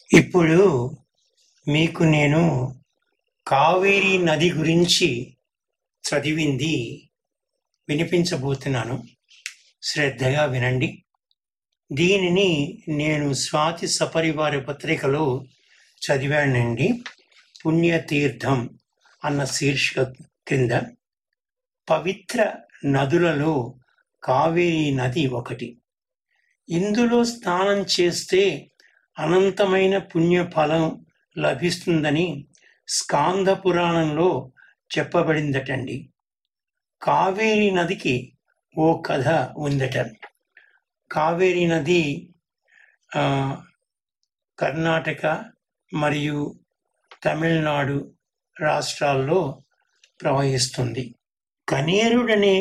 ఇప్పుడు మీకు నేను కావేరీ నది గురించి చదివింది వినిపించబోతున్నాను శ్రద్ధగా వినండి దీనిని నేను స్వాతి సపరివార పత్రికలో చదివానండి పుణ్యతీర్థం అన్న శీర్షిక క్రింద పవిత్ర నదులలో కావేరీ నది ఒకటి ఇందులో స్నానం చేస్తే అనంతమైన పుణ్యఫలం లభిస్తుందని స్కాంద పురాణంలో చెప్పబడిందటండి కావేరీ నదికి ఓ కథ ఉందట కావేరీ నది ఆ, కర్ణాటక మరియు తమిళనాడు రాష్ట్రాల్లో ప్రవహిస్తుంది కనేరుడనే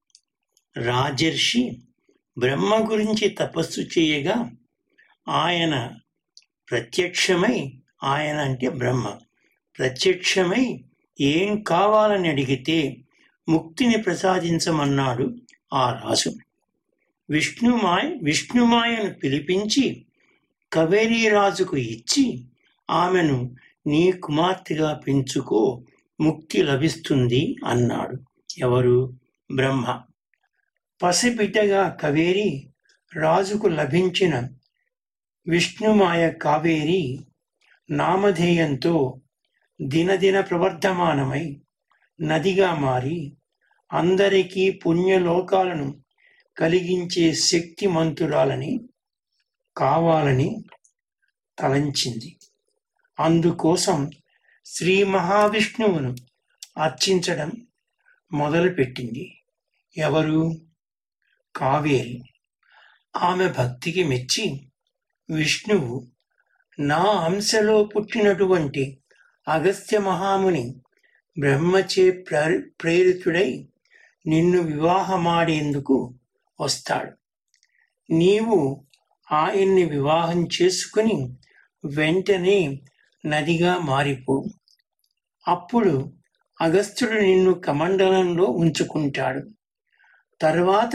రాజర్షి బ్రహ్మ గురించి తపస్సు చేయగా ఆయన ప్రత్యక్షమై ఆయన అంటే బ్రహ్మ ప్రత్యక్షమై ఏం కావాలని అడిగితే ముక్తిని ప్రసాదించమన్నాడు ఆ రాజు విష్ణుమాయ విష్ణుమాయను పిలిపించి కవేరీ రాజుకు ఇచ్చి ఆమెను నీ కుమార్తెగా పెంచుకో ముక్తి లభిస్తుంది అన్నాడు ఎవరు బ్రహ్మ పసిబిడ్డగా కవేరి రాజుకు లభించిన విష్ణుమాయ కావేరి నామధేయంతో దినదిన ప్రవర్ధమానమై నదిగా మారి అందరికీ పుణ్యలోకాలను కలిగించే శక్తిమంతురాలని కావాలని తలంచింది అందుకోసం శ్రీ మహావిష్ణువును అర్చించడం మొదలుపెట్టింది ఎవరు కావేరి ఆమె భక్తికి మెచ్చి విష్ణువు నా అంశలో పుట్టినటువంటి అగస్త్య మహాముని బ్రహ్మచే ప్రేరి- ప్రేరితుడై నిన్ను వివాహమాడేందుకు వస్తాడు నీవు ఆయన్ని వివాహం చేసుకుని వెంటనే నదిగా మారిపో అప్పుడు అగస్త్యుడు నిన్ను కమండలంలో ఉంచుకుంటాడు తర్వాత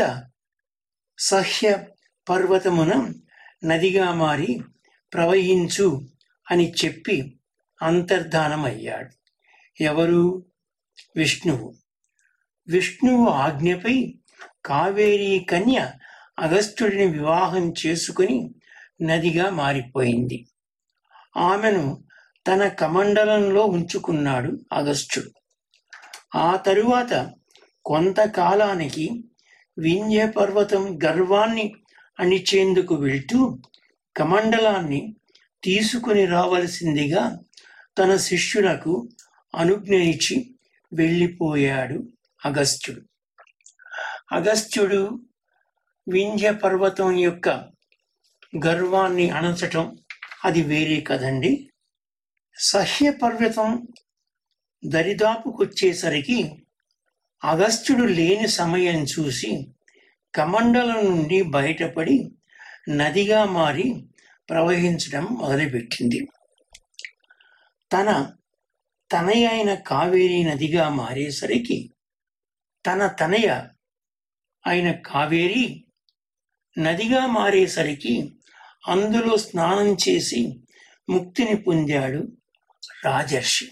సహ్య పర్వతమున నదిగా మారి ప్రవహించు అని చెప్పి అంతర్ధానమయ్యాడు ఎవరు విష్ణువు విష్ణువు ఆజ్ఞపై కావేరీ కన్య అగస్త్యుడిని వివాహం చేసుకుని నదిగా మారిపోయింది ఆమెను తన కమండలంలో ఉంచుకున్నాడు అగస్త్యుడు ఆ తరువాత కొంతకాలానికి వింధ్య పర్వతం గర్వాన్ని అణిచేందుకు వెళ్తూ కమండలాన్ని తీసుకుని రావలసిందిగా తన శిష్యులకు అనుజ్ఞ ఇచ్చి వెళ్ళిపోయాడు అగస్త్యుడు అగస్త్యుడు వింధ్య పర్వతం యొక్క గర్వాన్ని అణచటం అది వేరే కదండి సహ్య పర్వతం దరిదాపుకొచ్చేసరికి అగస్త్యుడు లేని సమయం చూసి కమండలం నుండి బయటపడి నదిగా మారి ప్రవహించడం మొదలుపెట్టింది తన తనయ అయిన కావేరీ నదిగా మారేసరికి తన తనయ అయిన కావేరి నదిగా మారేసరికి అందులో స్నానం చేసి ముక్తిని పొందాడు రాజర్షి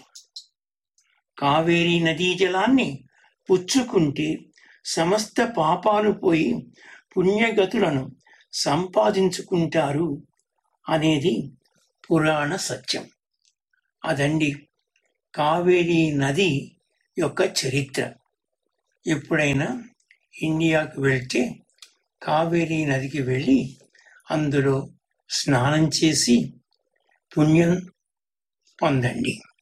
కావేరీ నదీ జలాన్ని పుచ్చుకుంటే సమస్త పాపాలు పోయి పుణ్యగతులను సంపాదించుకుంటారు అనేది పురాణ సత్యం అదండి కావేరీ నది యొక్క చరిత్ర ఎప్పుడైనా ఇండియాకు వెళ్తే కావేరీ నదికి వెళ్ళి అందులో స్నానం చేసి పుణ్యం పొందండి